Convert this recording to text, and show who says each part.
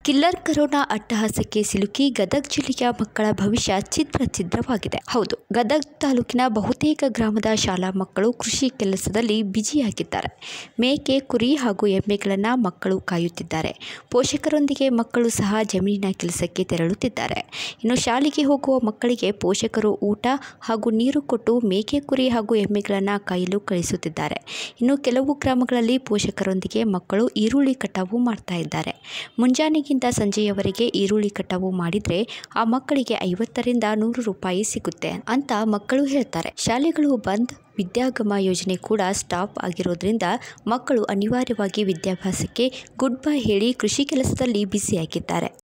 Speaker 1: killer corona ಅಟ್ಟಹಾಸಕ್ಕೆ ಸಿಲುಕಿ ಗದಗ ಜಿಲ್ಲೆಯ ಮಕ್ಕಳ ಭವಿಷ್ಯ ಚಿತ್ರಚಿತ್ರವಾಗಿದೆ ಹೌದು ಗದಗ ತಾಲೂಕಿನ ಬಹುತೇಕ ಗ್ರಾಮದ ಶಾಲಾ ಮಕ್ಕಳು ಕೃಷಿ ಕೆಲಸದಲ್ಲಿ ಬ್ಯುಸಿಯಾಗಿದ್ದಾರೆ ಮೇಕೆ ಕುರಿ ಹಾಗೂ ಎಮ್ಮೆಗಳನ್ನು ಮಕ್ಕಳು ಕಾಯುತ್ತಿದ್ದಾರೆ ಪೋಷಕರೊಂದಿಗೆ ಮಕ್ಕಳು ಸಹ ಜಮೀನಿನ ಕೆಲಸಕ್ಕೆ ತೆರಳುತ್ತಿದ್ದಾರೆ ಇನ್ನು ಶಾಲೆಗೆ ಹೋಗುವ ಮಕ್ಕಳಿಗೆ ಪೋಷಕರು ಊಟ ಹಾಗೂ ನೀರು ಕೊಟ್ಟು ಮೇಕೆ ಕುರಿ ಹಾಗೂ ಎಮ್ಮೆಗಳನ್ನು ಕಾಯಲು ಕಳಿಸುತ್ತಿದ್ದಾರೆ ಇನ್ನು ಕೆಲವು ಗ್ರಾಮಗಳಲ್ಲಿ ಪೋಷಕರೊಂದಿಗೆ ಮಕ್ಕಳು ಈರುಳ್ಳಿ ಕಟಾವು ಮಾಡ್ತಾ ಇದ್ದಾರೆ ಮುಂಜಾನೆಗಿಂತ ಸಂಜೆಯವರೆಗೆ ಈರುಳ್ಳಿ ಕಟಾವು ಮಾಡಿದರೆ ಆ ಮಕ್ಕಳಿಗೆ ಐವತ್ತರಿಂದ ನೂರು ರೂಪಾಯಿ ಸಿಗುತ್ತೆ ಅಂತ ಮಕ್ಕಳು ಹೇಳ್ತಾರೆ ಶಾಲೆಗಳು ಬಂದ್ ವಿದ್ಯಾಗಮ ಯೋಜನೆ ಕೂಡ ಸ್ಟಾಪ್ ಆಗಿರೋದ್ರಿಂದ ಮಕ್ಕಳು ಅನಿವಾರ್ಯವಾಗಿ ವಿದ್ಯಾಭ್ಯಾಸಕ್ಕೆ ಗುಡ್ ಬೈ ಹೇಳಿ ಕೃಷಿ ಕೆಲಸದಲ್ಲಿ ಬ್ಯುಸಿಯಾಗಿದ್ದಾರೆ